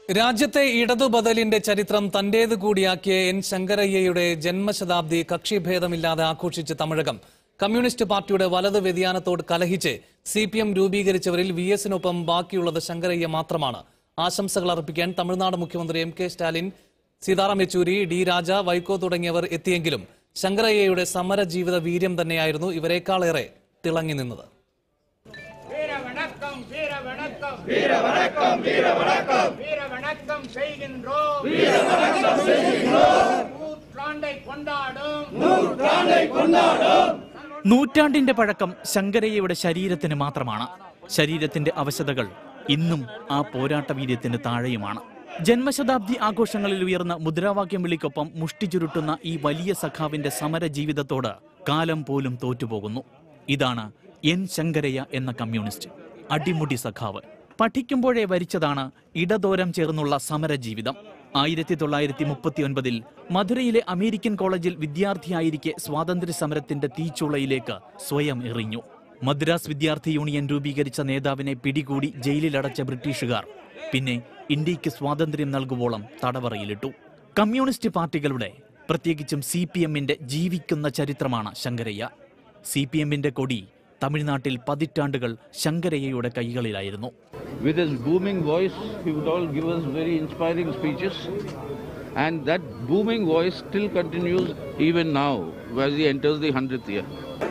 രാജ്യത്തെ ഇടതു ബദലിന്റെ ചരിത്രം തന്റേത് കൂടിയാക്കിയ എൻ ശങ്കരയ്യയുടെ ജന്മശതാബ്ദി കക്ഷിഭേദമില്ലാതെ ആഘോഷിച്ച് തമിഴകം കമ്മ്യൂണിസ്റ്റ് പാർട്ടിയുടെ വലത് വ്യതിയാനത്തോട് കലഹിച്ച് സി പി എം രൂപീകരിച്ചവരിൽ വി എസിനൊപ്പം ബാക്കിയുള്ളത് ശങ്കരയ്യ മാത്രമാണ് ആശംസകൾ അർപ്പിക്കാൻ തമിഴ്നാട് മുഖ്യമന്ത്രി M K Stalin Sitaram Yechury D Raja Vaiko തുടങ്ങിയവർ എത്തിയെങ്കിലും ശങ്കരയ്യയുടെ സമര ജീവിത വീര്യം തന്നെയായിരുന്നു ഇവരെക്കാളേറെ തിളങ്ങി നിന്നത് வீர வணக்கம் வீர வணக்கம் வீர வணக்கம் வீர வணக்கம் வீர வணக்கம் செய்கின்றோம் வீர வணக்கம் செய்கின்றோம் நூற்றாண்டை கொண்டாடும் நூற்றாண்டை கொண்டாடும் നൂറ്റാണ്ടിന്റെ പഴക്കം ശങ്കരയ്യയുടെ ശരീരത്തിന് മാത്രമാണ് ശരീരത്തിന്റെ അവശതകൾ ഇന്നും ആ പോരാട്ട വീര്യത്തിന് താഴെയുമാണ് ജന്മശതാബ്ദി ആഘോഷങ്ങളിൽ ഉയർന്ന മുദ്രാവാക്യം വിളിക്കൊപ്പം മുഷ്ടി ചുരുട്ടുന്ന ഈ വലിയ സഖാവിന്റെ സമര ജീവിതത്തോട് കാലം പോലും തോറ്റുപോകുന്നു ഇതാണ് എൻ ശങ്കരയ്യ എന്ന കമ്മ്യൂണിസ്റ്റ് അടിമുടി സഖാവ് പഠിക്കുമ്പോഴേ വരിച്ചതാണ് ഇടദോരം ചേർന്നുള്ള സമര ജീവിതം ആയിരത്തി തൊള്ളായിരത്തി മുപ്പത്തിയൊൻപതിൽ മധുരയിലെ അമേരിക്കൻ കോളേജിൽ വിദ്യാർത്ഥിയായിരിക്കെ സ്വാതന്ത്ര്യ സമരത്തിന്റെ തീച്ചുളയിലേക്ക് സ്വയം എറിഞ്ഞു മദ്രാസ് വിദ്യാർത്ഥി യൂണിയൻ രൂപീകരിച്ച നേതാവിനെ പിടികൂടി ജയിലിലടച്ച ബ്രിട്ടീഷുകാർ പിന്നെ ഇന്ത്യക്ക് സ്വാതന്ത്ര്യം നൽകുവോളം തടവറയിലിട്ടു കമ്മ്യൂണിസ്റ്റ് പാർട്ടികളുടെ പ്രത്യേകിച്ചും സി പി എമ്മിന്റെ ജീവിക്കുന്ന ചരിത്രമാണ് ശങ്കരയ്യ സി പി എമ്മിന്റെ കൊടി തമിഴ്നാട്ടിൽ പതിറ്റാണ്ടുകൾ ശങ്കരയ്യയുടെ കൈകളിലായിരുന്നു With his booming voice, he would all give us very inspiring speeches. And that booming voice still continues even now, as he enters the 100th year.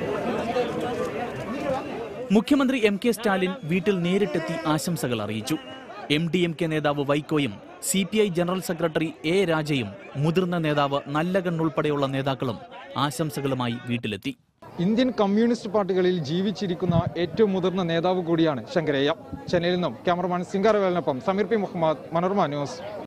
മുഖ്യമന്ത്രി എം കെ സ്റ്റാലിൻ വീട്ടിൽ നേരിട്ടെത്തി ആശംസകൾ അറിയിച്ചു എം ഡി എം കെ നേതാവ് വൈക്കോയും C P I general secretary A രാജയും മുതിർന്ന നേതാവ് നല്ലകൺ ഉൾപ്പെടെയുള്ള നേതാക്കളും ആശംസകളുമായി വീട്ടിലെത്തി ഇന്ത്യൻ കമ്മ്യൂണിസ്റ്റ് പാർട്ടികളിൽ ജീവിച്ചിരിക്കുന്ന ഏറ്റവും മുതിർന്ന നേതാവ് കൂടിയാണ് ശങ്കരയ്യ ചെന്നൈയിൽ നിന്നും ക്യാമറമാൻ സിംഗാരവേലിനൊപ്പം സമീർ പി മുഹമ്മദ് മനോരമ ന്യൂസ്